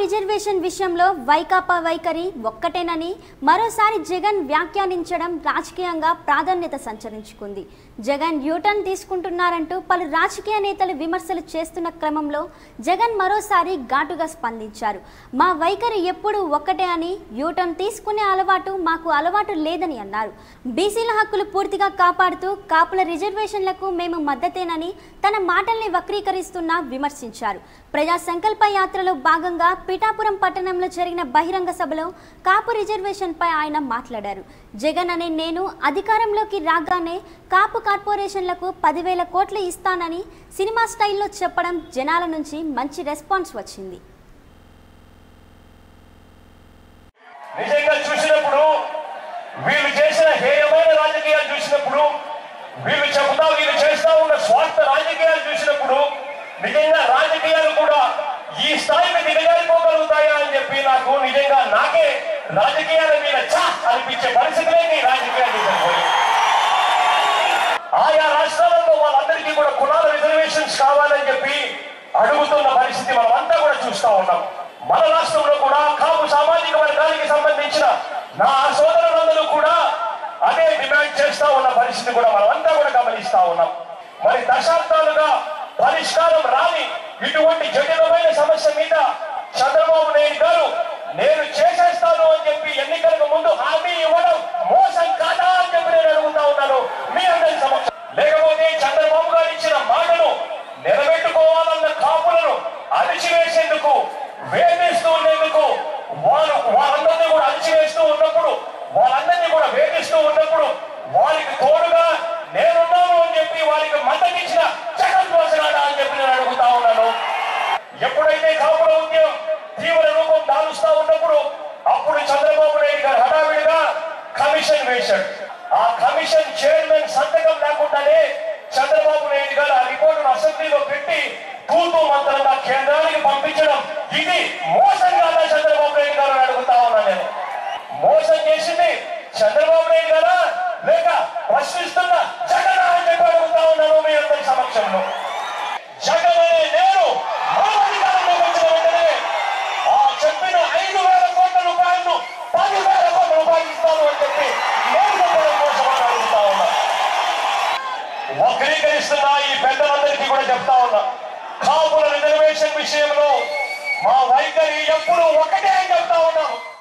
reservation విషయంలో వైకాపా వైఖరి ఒక్కటేనని మరోసారి జగన్ వ్యాఖ్యానించడం రాజకీయంగా ప్రాధాన్యత సంచరించుకుంది జగన్ యూటర్న్ తీసుకుంటున్నారంటూ పలు రాజకీయ నేతలు విమర్శలు చేస్తున్న క్రమంలో జగన్ మరోసారి ఘాటుగా స్పందించారు మా వైఖరి ఎప్పుడూ ఒక్కటే అని యూటర్న్ తీసుకునే అలవాటు మాకు అలవాటు లేదని అన్నారు బీసీల హక్కులు పూర్తిగా కాపాడుతూ కాపుల రిజర్వేషన్లకు మేము మద్దతేనని తన మాటల్ని వక్రీకరిస్తున్నా విమర్శించారు ప్రజా సంకల్ప యాత్రలో భాగంగా పిఠాపురం పట్టణంలో జరిగిన బహిరంగ సభలో కాపు రిజర్వేషన్పై ఆయన మాట్లాడారు జగన్ అనే నేను అధికారంలోకి రాగానే కాపు కార్పొరేషన్లకు పదివేల కోట్లు ఇస్తానని సినిమా స్టైల్లో చెప్పడం జనాల నుంచి మంచి రెస్పాన్స్ వచ్చింది నిజంగా చూసినప్పుడు వీళ్ళు చేసిన హేయమైన రాజకీయాలు చూసినప్పుడు వీళ్ళు చెబుతా వీళ్ళు చేస్తా ఉన్న స్వార్థ రాజకీయాలు చూసినప్పుడు నిజంగా రాజకీయాలు కూడా ఈ స్థాయికి దిగజారిపోగలుగుతాయా అని చెప్పి నాకు నిజంగా నాకే రాజకీయాల మీద చా అనిపించే పరిస్థితులే ఈ రాజకీయాలు చూసినప్పుడు ఆయా రాష్ట్రాలలో వాళ్ళందరికీ కూడా కులాల రిజర్వేషన్స్ కావాలని చెప్పి అడుగుతున్న పరిస్థితి మనం అంతా కూడా చూస్తా ఉన్నాం మన రాష్ట్రంలో కూడా కాపు సామాజిక వర్గానికి సంబంధించిన నా సోదరులందరూ కూడా అదే డిమాండ్ చేస్తా ఉన్న పరిస్థితి కూడా మనం అంతా కూడా గమనిస్తా ఉన్నాం మరి దశాబ్దాలుగా పరిష్కారం రాని ఇటువంటి జటిలమైన సమస్య మీద చంద్రబాబు నాయుడు గారు నేను చేసేస్తాను అని చెప్పి ఎన్నికలకు ముందు హామీ ఇవ్వడం మోసం కాదా అని చెప్పి నేను అడుగుతా ఉన్నాను మీ అందరి సమక్షం లేకపోతే చంద్రబాబు గారు ఇచ్చిన మాటను నిలబెట్టుకోవాలన్న కాపులను అణిచివేసేందుకు వేధిస్తూ ఉండేందుకు వారు వారందరినీ కూడా అణిచివేస్తూ ఉన్నప్పుడు వాళ్ళందరినీ కూడా వేధిస్తూ ఉన్నప్పుడు వారికి తోడుగా నేనున్నాను అని చెప్పి వారికి మద్దతు ఇచ్చిన జగన్ పోసనాడా అని చెప్పి నేను అడుగుతా ఉన్నాను ఎప్పుడైతే కాపుల ఉద్యమం తీవ్ర రూపం దాలుస్తా ఉన్నప్పుడు అప్పుడు చంద్రబాబు నాయుడు గారు హడావిడిగా కమిషన్ వేశాడు ఆ కమిషన్ చైర్మన్ సంతకం లేకుండానే చంద్రబాబు నాయుడు గారు ఆ రిపోర్టును అసెంబ్లీలో పెట్టి తూతూ మంత్రంగా కేంద్రానికి పంపించడం ఇది మోసం కాదా చంద్రబాబు నాయుడు గారు అని అడుగుతా ఉన్నా నేను మోసం చేసింది చంద్రబాబు నాయుడు గారా లేక ప్రశ్నిస్తున్న జగన్ అని చెప్పి అడుగుతా ఉన్నాను మీ అందరి సమక్షంలో జగన్ అనే నేను మా అధికారంలోకి వచ్చిన వెంటనే ఆ చెప్పిన ఐదు వేల కోట్ల రూపాయలను పది వేల కోట్ల రూపాయలు ఇస్తాను అని చెప్పి నేను చెప్పడం కోసం అని అడుగుతా ఉన్నా వక్రీకరిస్తున్న ఈ పెద్దలందరికీ కూడా చెప్తా ఉన్నా కాపుల రిజర్వేషన్ విషయంలో మా వైఖరి ఎప్పుడు ఒకటే అని చెప్తా ఉన్నాము